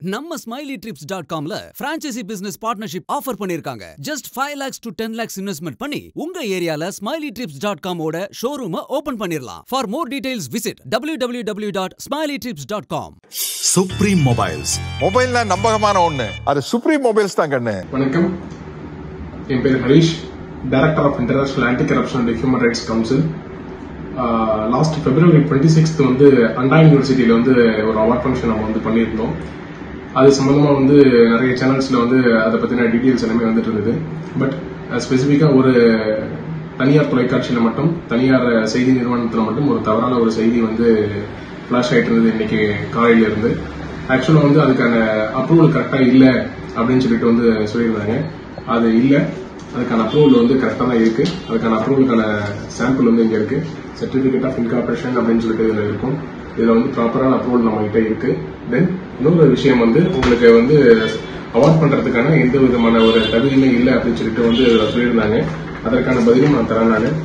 நம்ம Smiley Trips dot காம்ல franchisee business partnership offer பண்ணிருக்காங்க just five lakhs to ten lakhs investment பண்ணி உங்க ஏரியால ஸ்மைலி ட்ரிப்ஸ் டாட் காமோட ஷோரூம் ஓபன் பண்ணிரலாம் for more details visit W W W dot Smiley Trips dot com Supreme Mobiles மொபைல்னா நம்பகமான ஒண்ணு அது சுப்ரீம் மொபைல்ஸ் தான் கண்ணு வணக்கம் என் பேர் Harish director of international anti corruption and human rights council last February twenty sixth வந்து அண்டா யூனிவர்சிட்டியில் வந்து ஒரு அவார்ட் ஃபங்க்ஷன் நம்ம வந்து பண்ணியிருந்தோம் அது சம்பந்தமா வந்து நிறைய சேனல்ஸ்ல வந்து அதை பத்தின டீடைல்ஸ் எல்லாமே வந்துட்டு இருந்தது பட் ஸ்பெசிஃபிக்கா ஒரு தனியார் தொலைக்காட்சியில மட்டும் தனியார் செய்தி நிறுவனத்துல மட்டும் ஒரு தவறான ஒரு செய்தி வந்து ஃபிளாஷ் ஆயிட்டு இருந்தது இன்னைக்கு காலையில இருந்து ஆக்சுவலா வந்து அதுக்கான அப்ரூவல் கரெக்டா இல்ல அப்படின்னு சொல்லிட்டு வந்து சொல்லியிருந்தாங்க அது இல்ல அதுக்கான அப்ரூவல் வந்து கரெக்டா தான் இருக்கு அதுக்கான அப்ரூவலுக்கான சாம்பிள் வந்து இங்க இருக்கு சர்டிபிகேட் ஆஃப் இன்கார்பரேஷன் அப்படின்னு சொல்லிட்டு இதுல இருக்கும் இதுல வந்து ப்ராப்பரான அப்ரூவல் நம்ம கிட்ட இருக்கு தென் இன்னொரு விஷயம் வந்து உங்களுக்கு வந்து அவார்ட் பண்றதுக்கான எந்த விதமான ஒரு தகுதியுமே இல்லை அப்படின்னு சொல்லிட்டு வந்து இதுல சொல்லியிருந்தாங்க அதற்கான பதிலும் நான் தரேன் நான்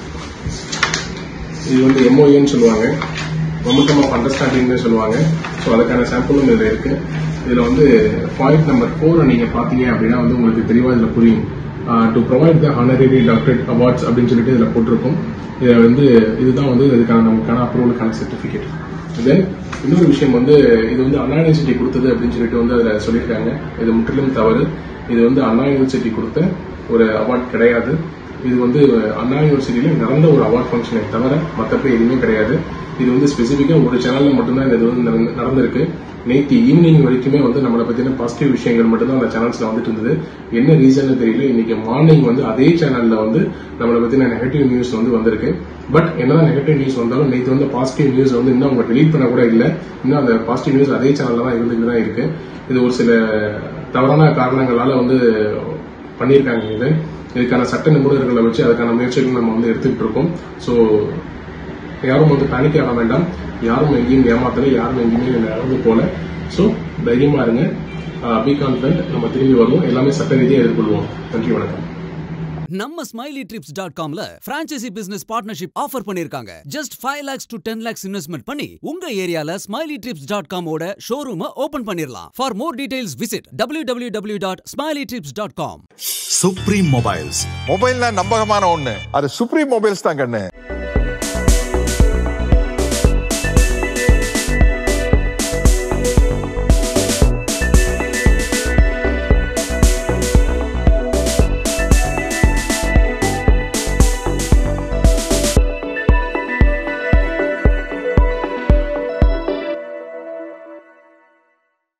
இது வந்து எம்ஓஏன்னு சொல்லுவாங்க மொமெண்டம் ஆஃப் அண்டர்ஸ்டாண்டிங்னு சொல்லுவாங்க ஸோ அதுக்கான சாம்பிளும் இதுல இருக்கு இதுல வந்து பாயிண்ட் நம்பர் ஃபோர் நீங்க பாத்தீங்க அப்படின்னா வந்து உங்களுக்கு தெளிவா இதுல புரியும் to provide the honorary doctorate awards அப்படின்னு சொல்லிட்டு இதுல போட்டிருக்கும் இது வந்து இதுதான் வந்து இதுக்கான நமக்கான அப்ரூவலுக்கான சர்டிபிகேட் தென் இன்னொரு விஷயம் வந்து இது வந்து அண்ணா யூனிவர்சிட்டி கொடுத்தது அப்படின்னு சொல்லிட்டு வந்து அதுல சொல்லியிருக்காங்க இது முற்றிலும் தவறு இது வந்து அண்ணா யூனிவர்சிட்டி கொடுத்த ஒரு அவார்ட் கிடையாது இது வந்து அண்ணா யூனிவர்சிட்டியில நடந்த ஒரு அவார்ட் ஃபங்க்ஷனை தவிர மற்றபடி எதுவுமே கிடையாது இது வந்து ஸ்பெசிஃபிக்கா ஒரு சேனல்ல மட்டும்தான் இது வந்து நடந்து- நடந்திருக்கு நேற்று ஈவினிங் வரைக்குமே வந்து நம்மளை பத்தின பாசிட்டிவ் விஷயங்கள் மட்டும்தான் அந்த சேனல்ஸ்ல வந்துட்டு இருந்தது என்ன ரீசன் தெரியல இன்னைக்கு மார்னிங் வந்து அதே சேனல்ல வந்து நம்மளை பத்தின நெகட்டிவ் நியூஸ் வந்து வந்திருக்கு பட் என்னதான் நெகட்டிவ் நியூஸ் வந்தாலும் நேற்று வந்து பாசிட்டிவ் நியூஸ் வந்து இன்னும் அவங்க delete பண்ண கூட இல்ல இன்னும் அந்த பாசிட்டிவ் நியூஸ் அதே சேனல்ல தான் இருந்துட்டு தான் இருக்கு இது ஒரு சில தவறான காரணங்களால வந்து பண்ணியிருக்காங்க இது இதுக்கான சட்ட நிபுணர்களை வச்சு அதுக்கான முயற்சிகள் நம்ம வந்து எடுத்துக்கிட்டு இருக்கோம் ஸோ யாரும் வந்து பேனிக் ஆக வேண்டாம் யாரும் எங்கேயும் ஏமாத்தல யாரும் எங்கேயுமே நடந்து போல ஸோ தைரியமா இருங்க பி கான்ஃபிடன்ட் நம்ம திரும்பி வருவோம் எல்லாமே சட்ட ரீதியாக எதிர்கொள்வோம் நன்றி வணக்கம் நம்ம ஸ்மைலி ட்ரிப்ஸ் டாட் காம்ல பிரான்ச்சைசி பிசினஸ் பார்ட்னர்ஷிப் ஆஃபர் பண்ணிருக்காங்க just five lakhs to ten lakhs investment பண்ணி உங்க ஏரியால ஸ்மைலி ட்ரிப்ஸ் டாட் காமோட ஷோரூம் ஓபன் பண்ணிரலாம் for more details visit W W W dot Smiley Trips dot com Supreme Mobiles மொபைல்னா நம்பகமான ஒண்ணு அது சுப்ரீம் மொபைல்ஸ் தான் கண்ணு